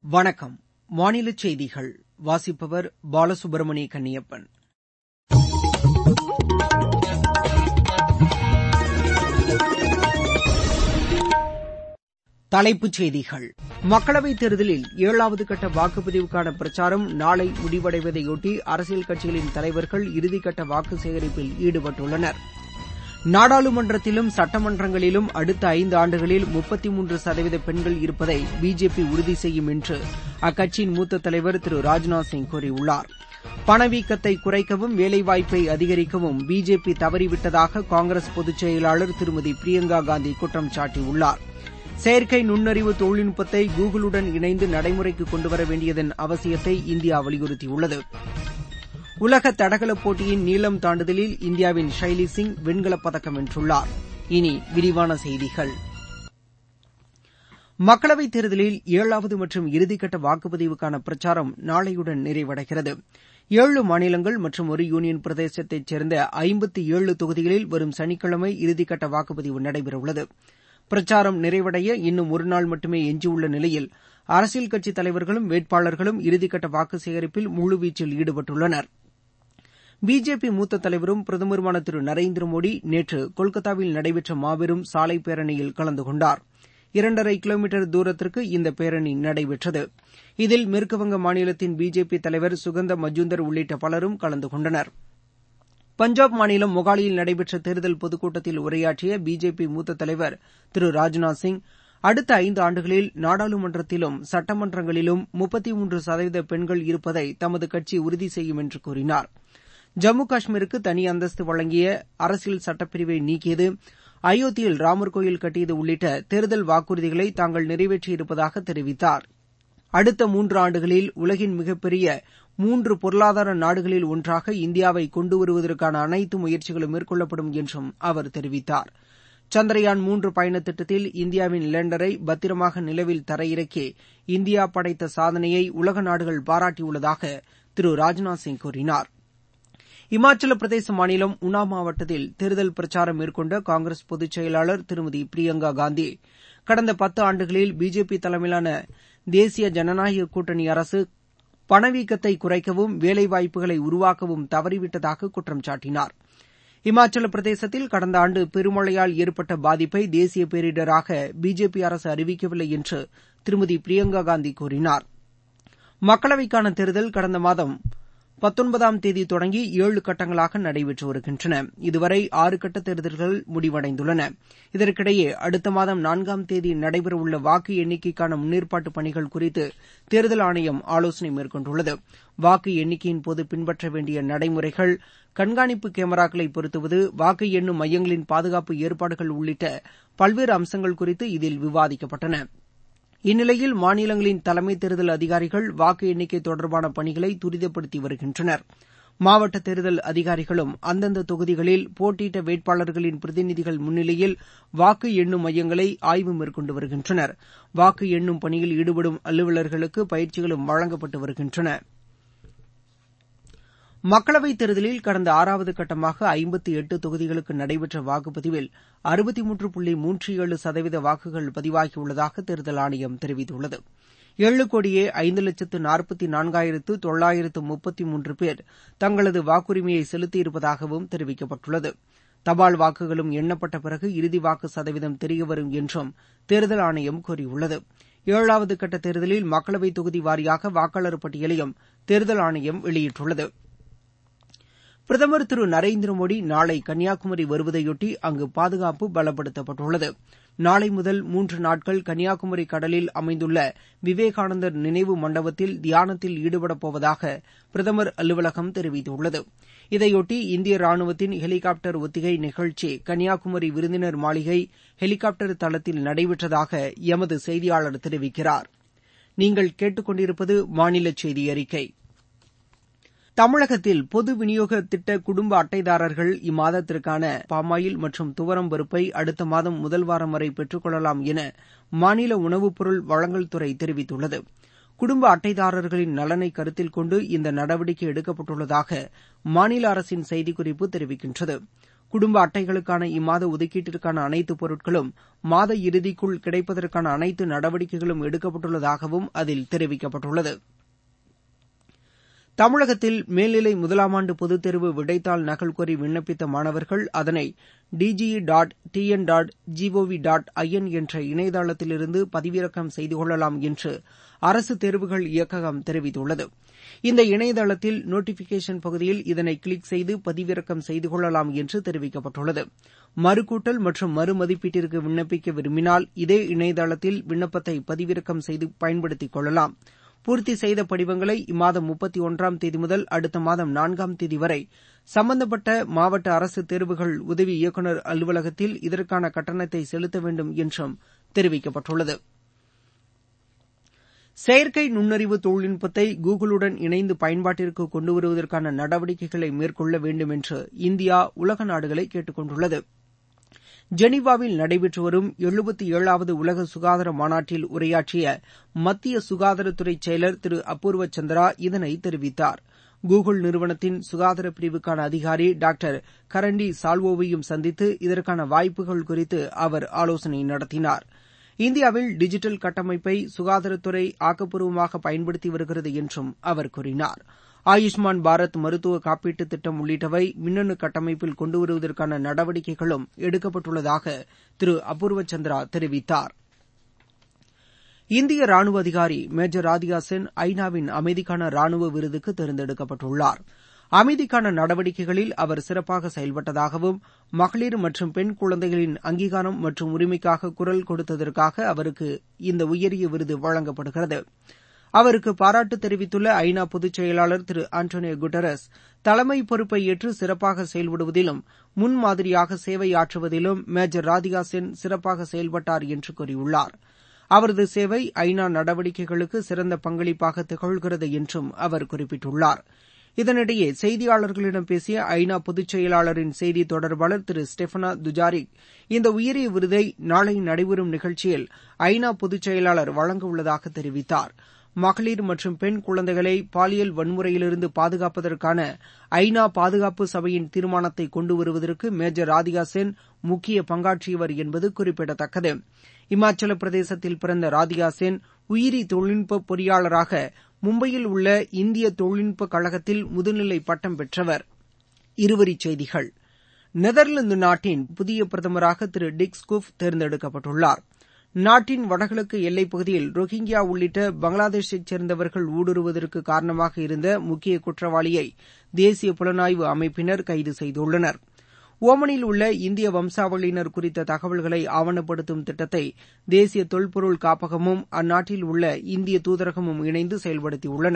வணக்கம் மாநில செய்திகள் வாசிப்பவர் பாலசுப்ரமணிய கன்னியப்பன் தலைப்புச் செய்திகள் மக்களவைத் தேர்தலில் ஏழாவது கட்ட வாக்குப்பதிவுக்கான பிரச்சாரம் நாளை முடிவடைவதையொட்டி அரசியல் கட்சிகளின் தலைவர்கள் இறுதிக்கட்ட வாக்கு சேகரிப்பில் ஈடுபட்டுள்ளனர் நாடாளுமன்றத்திலும் சட்டமன்றங்களிலும் அடுத்த ஐந்து ஆண்டுகளில் முப்பத்தி மூன்று சதவீத பெண்கள் இருப்பதை பிஜேபி உறுதி செய்யும் என்று அக்கட்சியின் மூத்த தலைவர் திரு ராஜ்நாத் சிங் கூறியுள்ளார் பணவீக்கத்தை குறைக்கவும் வேலைவாய்ப்பை அதிகரிக்கவும் பிஜேபி தவறிவிட்டதாக காங்கிரஸ் பொதுச் செயலாளர் திருமதி பிரியங்கா காந்தி குற்றம் சாட்டியுள்ளார் செயற்கை நுண்ணறிவு தொழில்நுட்பத்தை கூகுளுடன் இணைந்து நடைமுறைக்கு கொண்டுவர வேண்டியதன் அவசியத்தை இந்தியா வலியுறுத்தியுள்ளது உலக தடகள போட்டியின் நீளம் தாண்டுதலில் இந்தியாவின் ஷைலி சிங் வெண்கலப் பதக்கம் வென்றுள்ளார் இனி விரிவான செய்திகள் மக்களவைத் தேர்தலில் ஏழாவது மற்றும் இறுதிக்கட்ட வாக்குப்பதிவுக்கான பிரச்சாரம் நாளையுடன் நிறைவடைகிறது ஏழு மாநிலங்கள் மற்றும் ஒரு யூனியன் பிரதேசத்தைச் சேர்ந்த ஐம்பத்தி ஏழு தொகுதிகளில் வரும் சனிக்கிழமை இறுதிக்கட்ட வாக்குப்பதிவு நடைபெறவுள்ளது பிரச்சாரம் நிறைவடைய இன்னும் ஒருநாள் மட்டுமே எஞ்சியுள்ள நிலையில் அரசியல் கட்சித் தலைவர்களும் வேட்பாளர்களும் இறுதிக்கட்ட வாக்கு சேகரிப்பில் முழுவீச்சில் ஈடுபட்டுள்ளனர் பிஜேபி மூத்த தலைவரும் பிரதமருமான திரு நரேந்திர மோடி நேற்று கொல்கத்தாவில் நடைபெற்ற மாபெரும் சாலை பேரணியில் கலந்து கொண்டார் இரண்டரை கிலோமீட்டர் தூரத்திற்கு இந்த பேரணி நடைபெற்றது இதில் மேற்குவங்க மாநிலத்தின் பிஜேபி தலைவர் சுகந்த மஜூந்தர் உள்ளிட்ட பலரும் கலந்து கொண்டனர் பஞ்சாப் மாநிலம் மொகாலியில் நடைபெற்ற தேர்தல் பொதுக்கூட்டத்தில் உரையாற்றிய பிஜேபி மூத்த தலைவர் திரு ராஜ்நாத் சிங் அடுத்த ஐந்து ஆண்டுகளில் நாடாளுமன்றத்திலும் சட்டமன்றங்களிலும் முப்பத்தி மூன்று சதவீத பெண்கள் இருப்பதை தமது கட்சி உறுதி செய்யும் என்று கூறினார் ஜம்மு காஷ்மீருக்கு தனி அந்தஸ்து வழங்கிய அரசியல் சட்டப்பிரிவை நீக்கியது அயோத்தியில் ராமர் கோயில் கட்டியது உள்ளிட்ட தேர்தல் வாக்குறுதிகளை தாங்கள் நிறைவேற்றியிருப்பதாக தெரிவித்தார் அடுத்த மூன்று ஆண்டுகளில் உலகின் மிகப்பெரிய மூன்று பொருளாதார நாடுகளில் ஒன்றாக இந்தியாவை கொண்டு வருவதற்கான அனைத்து முயற்சிகளும் மேற்கொள்ளப்படும் என்றும் அவர் தெரிவித்தார் சந்திரயான் மூன்று பயண திட்டத்தில் இந்தியாவின் லேண்டரை பத்திரமாக நிலவில் தரையிறக்கி இந்தியா படைத்த சாதனையை உலக நாடுகள் பாராட்டியுள்ளதாக திரு ராஜ்நாத் சிங் கூறினார் இமாச்சல பிரதேச மாநிலம் உனா மாவட்டத்தில் தேர்தல் பிரச்சாரம் மேற்கொண்ட காங்கிரஸ் பொதுச் செயலாளர் திருமதி பிரியங்கா காந்தி கடந்த பத்து ஆண்டுகளில் பிஜேபி தலைமையிலான தேசிய ஜனநாயக கூட்டணி அரசு பணவீக்கத்தை குறைக்கவும் வேலைவாய்ப்புகளை உருவாக்கவும் தவறிவிட்டதாக குற்றம் சாட்டினார் இமாச்சல பிரதேசத்தில் கடந்த ஆண்டு பெருமழையால் ஏற்பட்ட பாதிப்பை தேசிய பேரிடராக பிஜேபி அரசு அறிவிக்கவில்லை என்று திருமதி பிரியங்கா காந்தி கூறினார் மக்களவைக்கான தேர்தல் கடந்த மாதம் பத்தொன்பதாம் தேதி தொடங்கி ஏழு கட்டங்களாக நடைபெற்று வருகின்றன இதுவரை ஆறு கட்ட தேர்தல்கள் முடிவடைந்துள்ளன இதற்கிடையே அடுத்த மாதம் நான்காம் தேதி நடைபெறவுள்ள வாக்கு எண்ணிக்கைக்கான முன்னேற்பாட்டு பணிகள் குறித்து தேர்தல் ஆணையம் ஆலோசனை மேற்கொண்டுள்ளது வாக்கு எண்ணிக்கையின் போது பின்பற்ற வேண்டிய நடைமுறைகள் கண்காணிப்பு கேமராக்களை பொருத்துவது வாக்கு எண்ணும் மையங்களின் பாதுகாப்பு ஏற்பாடுகள் உள்ளிட்ட பல்வேறு அம்சங்கள் குறித்து இதில் விவாதிக்கப்பட்டன இந்நிலையில் மாநிலங்களின் தலைமை தேர்தல் அதிகாரிகள் வாக்கு எண்ணிக்கை தொடர்பான பணிகளை துரிதப்படுத்தி வருகின்றனர் மாவட்ட தேர்தல் அதிகாரிகளும் அந்தந்த தொகுதிகளில் போட்டியிட்ட வேட்பாளர்களின் பிரதிநிதிகள் முன்னிலையில் வாக்கு எண்ணும் மையங்களை ஆய்வு மேற்கொண்டு வருகின்றனர் வாக்கு எண்ணும் பணியில் ஈடுபடும் அலுவலர்களுக்கு பயிற்சிகளும் வழங்கப்பட்டு வருகின்றன மக்களவைத் தேர்தலில் கடந்த ஆறாவது கட்டமாக ஐம்பத்தி எட்டு தொகுதிகளுக்கு நடைபெற்ற வாக்குப்பதிவில் அறுபத்தி மூன்று புள்ளி மூன்று ஏழு சதவீத வாக்குகள் பதிவாகியுள்ளதாக தேர்தல் ஆணையம் தெரிவித்துள்ளது ஏழு கோடியே ஐந்து லட்சத்து நாற்பத்தி நான்காயிரத்து தொள்ளாயிரத்து முப்பத்தி மூன்று பேர் தங்களது வாக்குரிமையை செலுத்தியிருப்பதாகவும் தெரிவிக்கப்பட்டுள்ளது தபால் வாக்குகளும் எண்ணப்பட்ட பிறகு இறுதி வாக்கு சதவீதம் தெரியவரும் என்றும் தேர்தல் ஆணையம் கூறியுள்ளது ஏழாவது கட்ட தேர்தலில் மக்களவைத் தொகுதி வாரியாக வாக்காளர் பட்டியலையும் தேர்தல் ஆணையம் வெளியிட்டுள்ளது பிரதமர் திரு நரேந்திர மோடி நாளை கன்னியாகுமரி வருவதையொட்டி அங்கு பாதுகாப்பு பலப்படுத்தப்பட்டுள்ளது நாளை முதல் மூன்று நாட்கள் கன்னியாகுமரி கடலில் அமைந்துள்ள விவேகானந்தர் நினைவு மண்டபத்தில் தியானத்தில் ஈடுபடப் போவதாக பிரதமர் அலுவலகம் தெரிவித்துள்ளது இதையொட்டி இந்திய ராணுவத்தின் ஹெலிகாப்டர் ஒத்திகை நிகழ்ச்சி கன்னியாகுமரி விருந்தினர் மாளிகை ஹெலிகாப்டர் தளத்தில் நடைபெற்றதாக எமது செய்தியாளர் தெரிவிக்கிறார் நீங்கள் கேட்டுக்கொண்டிருப்பது மாநில செய்தி அறிக்கை தமிழகத்தில் பொது விநியோக திட்ட குடும்ப அட்டைதாரர்கள் இம்மாதத்திற்கான பாமாயில் மற்றும் துவரம் பருப்பை அடுத்த மாதம் முதல் வாரம் வரை பெற்றுக் கொள்ளலாம் என மாநில உணவுப் பொருள் வழங்கல் துறை தெரிவித்துள்ளது குடும்ப அட்டைதாரர்களின் நலனை கருத்தில் கொண்டு இந்த நடவடிக்கை எடுக்கப்பட்டுள்ளதாக மாநில அரசின் செய்திக்குறிப்பு தெரிவிக்கின்றது குடும்ப அட்டைகளுக்கான இம்மாத ஒதுக்கீட்டிற்கான அனைத்து பொருட்களும் மாத இறுதிக்குள் கிடைப்பதற்கான அனைத்து நடவடிக்கைகளும் எடுக்கப்பட்டுள்ளதாகவும் அதில் தெரிவிக்கப்பட்டுள்ளது தமிழகத்தில் மேல்நிலை முதலாமாண்டு பொதுத் தேர்வு விடைத்தாள் நகல் கோரி விண்ணப்பித்த மாணவர்கள் அதனை DGE dot TN dot GOV dot IN என்ற இணையதளத்திலிருந்து பதிவிறக்கம் செய்து கொள்ளலாம் என்று அரசு தேர்வுகள் இயக்ககம் தெரிவித்துள்ளது இந்த இணையதளத்தில் நோட்டிபிகேஷன் பகுதியில் இதனை கிளிக் செய்து பதிவிறக்கம் செய்து கொள்ளலாம் என்று தெரிவிக்கப்பட்டுள்ளது மறுகூட்டல் மற்றும் மறுமதிப்பீட்டிற்கு விண்ணப்பிக்க விரும்பினால் இதே இணையதளத்தில் விண்ணப்பத்தை பதிவிறக்கம் செய்து பயன்படுத்திக் கொள்ளலாம் பூர்த்தி செய்த படிவங்களை இம்மாதம் முப்பத்தி ஒன்றாம் தேதி முதல் அடுத்த மாதம் நான்காம் தேதி வரை சம்பந்தப்பட்ட மாவட்ட அரசு தேர்வுகள் உதவி இயக்குநர் அலுவலகத்தில் இதற்கான கட்டணத்தை செலுத்த வேண்டும் என்றும் தெரிவிக்கப்பட்டுள்ளது செயற்கை நுண்ணறிவு தொழில்நுட்பத்தை கூகுளுடன் இணைந்து பயன்பாட்டிற்கு கொண்டு வருவதற்கான நடவடிக்கைகளை மேற்கொள்ள வேண்டும் என்று இந்தியா உலக நாடுகளை கேட்டுக் கொண்டுள்ளது ஜெனீவாவில் நடைபெற்று வரும் எழுபத்தி ஏழாவது உலக சுகாதார மாநாட்டில் உரையாற்றிய மத்திய சுகாதாரத்துறை செயலர் திரு அபூர்வ சந்திரா இதனை தெரிவித்தார் கூகுள் நிறுவனத்தின் சுகாதார பிரிவுக்கான அதிகாரி டாக்டர் கரண்டி சால்வோவையும் சந்தித்து இதற்கான வாய்ப்புகள் குறித்து அவர் ஆலோசனை நடத்தினார் இந்தியாவில் டிஜிட்டல் கட்டமைப்பை சுகாதாரத்துறை ஆக்கப்பூர்வமாக பயன்படுத்தி வருகிறது என்றும் அவர் கூறினார் ஆயுஷ்மான் பாரத் மருத்துவ காப்பீட்டு திட்டம் உள்ளிட்டவை மின்னணு கட்டமைப்பில் கொண்டு வருவதற்கான நடவடிக்கைகளும் எடுக்கப்பட்டுள்ளதாக திரு அபூர்வ சந்திரா தெரிவித்தார் இந்திய ராணுவ அதிகாரி மேஜர் ராதிகா சென் ஐநாவின் அமைதிக்கான ராணுவ விருதுக்கு தேர்ந்தெடுக்கப்பட்டுள்ளார் அமைதிக்கான நடவடிக்கைகளில் அவர் சிறப்பாக செயல்பட்டதாகவும் மகளிர் மற்றும் பெண் குழந்தைகளின் அங்கீகாரம் மற்றும் உரிமைக்காக குரல் கொடுத்ததற்காக அவருக்கு இந்த உயரிய விருது வழங்கப்படுகிறது அவருக்கு பாராட்டு தெரிவித்துள்ள ஐநா பொதுச் செயலாளர் திரு ஆண்டோனியோ குட்டரஸ் தலைமை பொறுப்பை ஏற்று சிறப்பாக செயல்படுவதிலும் முன்மாதிரியாக சேவையாற்றுவதிலும் மேஜர் ராதிகா சென் சிறப்பாக செயல்பட்டார் என்று கூறியுள்ளார் அவரது சேவை ஐநா நடவடிக்கைகளுக்கு சிறந்த பங்களிப்பாக திகழ்கிறது என்றும் அவர் குறிப்பிட்டுள்ளார் இதனிடையே செய்தியாளர்களிடம் பேசிய ஐநா பொதுச் செயலாளரின் செய்தி தொடர்பாளர் திரு ஸ்டெஃபனா துஜாரிக் இந்த உயரிய விருதை நாளை நடைபெறும் நிகழ்ச்சியில் ஐநா பொதுச் செயலாளர் வழங்க உள்ளதாக தெரிவித்தார் மகளிர் மற்றும் பெண் குழந்தைகளை பாலியல் வன்முறையிலிருந்து பாதுகாப்பதற்கான ஐநா பாதுகாப்பு சபையின் தீர்மானத்தை கொண்டு வருவதற்கு மேஜர் ராதிகா சென் முக்கிய பங்காற்றியவர் என்பது குறிப்பிடத்தக்கது இமாச்சல பிரதேசத்தில் பிறந்த ராதிகா சென் உயிரி தொழில்நுட்ப பொறியாளராக மும்பையில் உள்ள இந்திய தொழில்நுட்ப கழகத்தில் முதுநிலை பட்டம் பெற்றவர் இருவரிச் செய்திகள் நெதர்லாந்து நாட்டின் புதிய பிரதமராக திரு டிக் ஸ்கூஃப் தேர்ந்தெடுக்கப்பட்டுள்ளார் நாட்டின் வடகிழக்கு எல்லைப் பகுதியில் ரோஹிங்கியா உள்ளிட்ட பங்களாதேஷைச் சேர்ந்தவர்கள் ஊடுருவதற்கு காரணமாக இருந்த முக்கிய குற்றவாளியை தேசிய புலனாய்வு அமைப்பினர் கைது செய்துள்ளனர் ஓமனில் உள்ள இந்திய வம்சாவளியினர் குறித்த தகவல்களை ஆவணப்படுத்தும் திட்டத்தை தேசிய தொல்பொருள் காப்பகமும் அந்நாட்டில் உள்ள இந்திய தூதரகமும் இணைந்து செயல்படுத்தியுள்ளன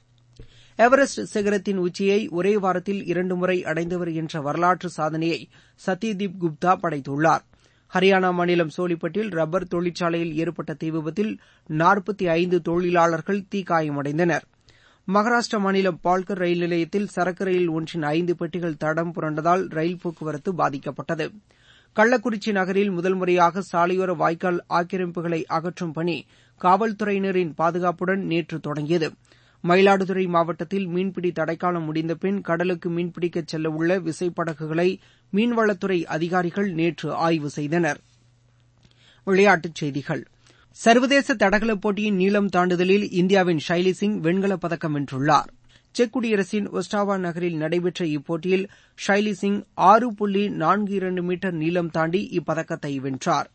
எவரெஸ்ட் சிகரத்தின் உச்சியை ஒரே வாரத்தில் இரண்டு முறை அடைந்தவர் என்ற வரலாற்று சாதனையை சத்யதீப் குப்தா படைத்துள்ளார் ஹரியானா மாநிலம் சோலிப்பட்டில் ரப்பர் தொழிற்சாலையில் ஏற்பட்ட தீ விபத்தில் நாற்பத்தி ஐந்து தொழிலாளர்கள் தீக்காயமடைந்தனர் மகாராஷ்டிரா மாநிலம் பால்கர் ரயில் நிலையத்தில் சரக்கு ரயில் ஒன்றின் ஐந்து பெட்டிகள் தடம் புரண்டதால் ரயில் போக்குவரத்து பாதிக்கப்பட்டது கள்ளக்குறிச்சி நகரில் முதல் முறையாக சாலையோர வாய்க்கால் ஆக்கிரமிப்புகளை அகற்றும் பணி காவல்துறையினரின் பாதுகாப்புடன் நேற்று தொடங்கியது மயிலாடுதுறை மாவட்டத்தில் மீன்பிடி தடைக்காலம் முடிந்த பின் கடலுக்கு மீன்பிடிக்கச் செல்ல உள்ள விசைப்படகுகளை மீன்வளத்துறை அதிகாரிகள் நேற்று ஆய்வு செய்தனர் விளையாட்டுச் செய்திகள் சர்வதேச தடகள போட்டியின் நீளம் தாண்டுதலில் இந்தியாவின் ஷைலி சிங் வெண்கலப் பதக்கம் வென்றுள்ளார் செக் குடியரசின் ஒஸ்டாவா நகரில் நடைபெற்ற இப்போட்டியில் ஷைலி சிங் ஆறு புள்ளி நான்கு இரண்டு மீட்டர் நீளம் தாண்டி இப்பதக்கத்தை வென்றார்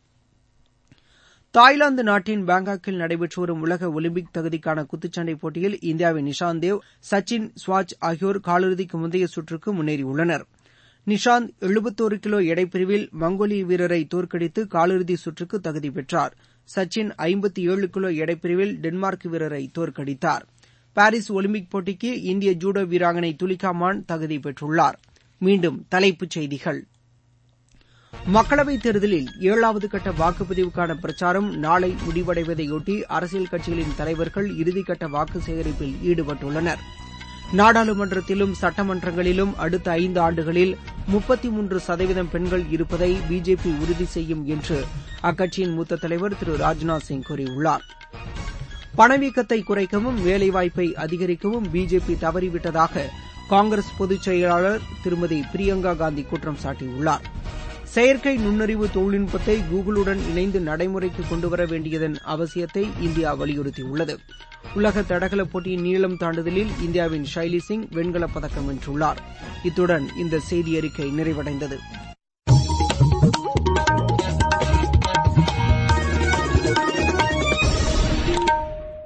தாய்லாந்து நாட்டின் பாங்காக்கில் நடைபெற்று வரும் உலக ஒலிம்பிக் தகுதிக்கான குத்துச்சண்டை போட்டியில் இந்தியாவின் நிஷாந்த் தேவ் சச்சின் ஸ்வாஜ் ஆகியோர் காலிறுதிக்கு முந்தைய சுற்றுக்கு முன்னேறியுள்ளனர் நிஷாந்த் எழுபத்தோரு கிலோ எடைப்பிரிவில் மங்கோலிய வீரரை தோற்கடித்து காலிறுதி சுற்றுக்கு தகுதி பெற்றார் சச்சின் ஐம்பத்தி ஏழு கிலோ எடைப்பிரிவில் டென்மார்க் வீரரை தோற்கடித்தார் பாரிஸ் ஒலிம்பிக் போட்டிக்கு இந்திய ஜூடோ வீராங்கனை துலிகா மான் தகுதி பெற்றுள்ளார் மீண்டும் தலைப்புச் செய்திகள் மக்களவைத் தேர்தலில் ஏழாவது கட்ட வாக்குப்பதிவுக்கான பிரச்சாரம் நாளை முடிவடைவதையொட்டி அரசியல் கட்சிகளின் தலைவர்கள் இறுதிக்கட்ட வாக்கு சேகரிப்பில் ஈடுபட்டுள்ளனர் நாடாளுமன்றத்திலும் சட்டமன்றங்களிலும் அடுத்த ஐந்து ஆண்டுகளில் முப்பத்தி மூன்று சதவீதம் பெண்கள் இருப்பதை பிஜேபி உறுதி செய்யும் என்று அக்கட்சியின் மூத்த தலைவர் திரு ராஜ்நாத் சிங் கூறியுள்ளார் பணவீக்கத்தை குறைக்கவும் வேலைவாய்ப்பை அதிகரிக்கவும் பிஜேபி தவறிவிட்டதாக காங்கிரஸ் பொதுச் செயலாளர் திருமதி பிரியங்கா காந்தி குற்றம் சாட்டியுள்ளார் செயற்கை நுண்ணறிவு தொழில்நுட்பத்தை கூகுளுடன் இணைந்து நடைமுறைக்கு கொண்டுவர வேண்டியதன் அவசியத்தை இந்தியா வலியுறுத்தியுள்ளது உலக தடகள போட்டியின் நீளம் தாண்டுதலில் இந்தியாவின் ஷைலி சிங் வெண்கலப் பதக்கம் வென்றுள்ளார் இத்துடன் இந்த செய்தி அறிக்கை நிறைவடைந்தது